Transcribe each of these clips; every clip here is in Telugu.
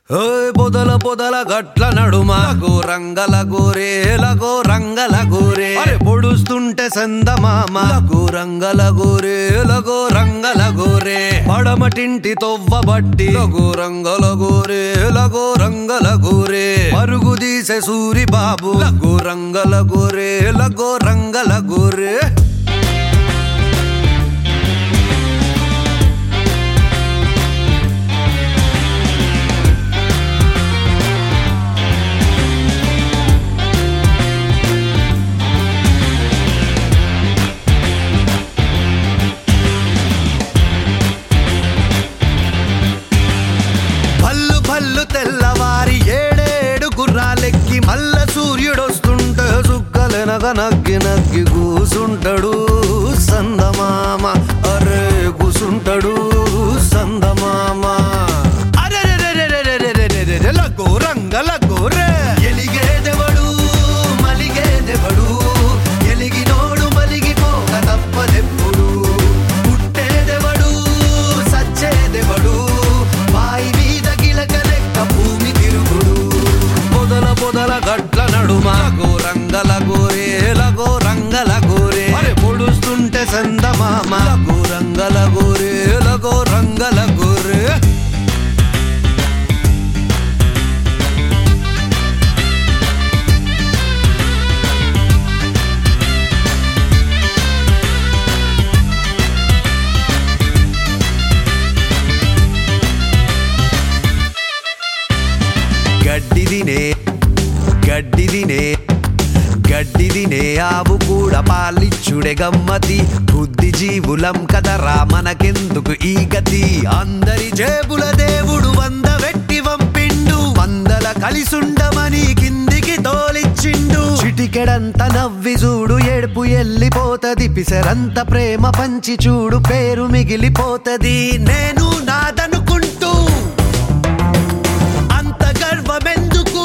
ఓయ్ పొదల పొదల గట్ల నడుమ రంగల గోరే లగో రంగల గోరే అరే పొడుస్తుంటే సందమామ లగో రంగల గోరే లగో రంగల గోరే పడమటింటి తొవ్వ బట్టి లగో రంగల గోరే లగో రంగల గోరే పరుగు తీసే సూరి బాబు లగో రంగల గోరే లగో రంగల గోరే భల్లు భల్లు తెల్లవారి ఏడేడు గుర్రాలెక్కి మల్ల సూర్యుడొస్తుంటే సుక్కలెనగ నగ్గి నగ్గి కూసుంటాడు సందమామ అరే కూసుంటాడు సందమామ అరెరెరెరెరెరెరెరెరెరె లగో రంగ లగో రే ఎలిగేదెవడు మలిగేదెవడు ఎలిగినోడు మలిగిపోక తప్పదెప్పుడు పుట్టేదెవడు సచ్చేదెవడు బాయి మీద గిలక లెక్క భూమి తిరుగుడు పొదల పొదల గట్ల నడుమ రంగల గోరే లగో రంగల గోరే అరే పొడుస్తుంటే సందమామ లగో రంగల గోరే లగో రంగల గోరే గడ్డి తినే గడ్డి తినే గడ్డి తినే ఆవు కూడా పాలిచ్చుడే గమ్మతి బుద్ధి జీవులం కదరా మనకెందుకు ఈ గతి అందరి జేబుల దేవుడు వంద వెట్టి వంపిండు వందల కలిసుండమని కిందికి తోలిచ్చిండు చిటికెడంత నవ్వి చూడు ఏడుపు ఎల్లిపోతది పిసరంత ప్రేమ పంచి చూడు పేరు మిగిలిపోతది నేను నాదనుకుంటూ అంత గర్వమెందుకు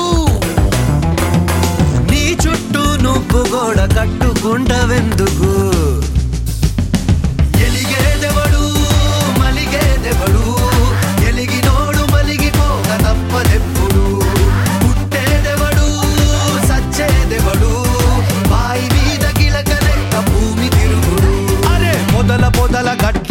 నీ చుట్టూ నువ్వు గోడ కట్టుకుంటవెందుకు ఎలిగేదెవడు మలిగేదెవడు ఎలిగినోడు మలిగిపోక తప్పదెప్పుడు పుట్టేదెవడు సచ్చేదెవడు బాయి మీద గిలక లెక్క భూమి తిరుగుడు అరే పొదల పొదల గట్ల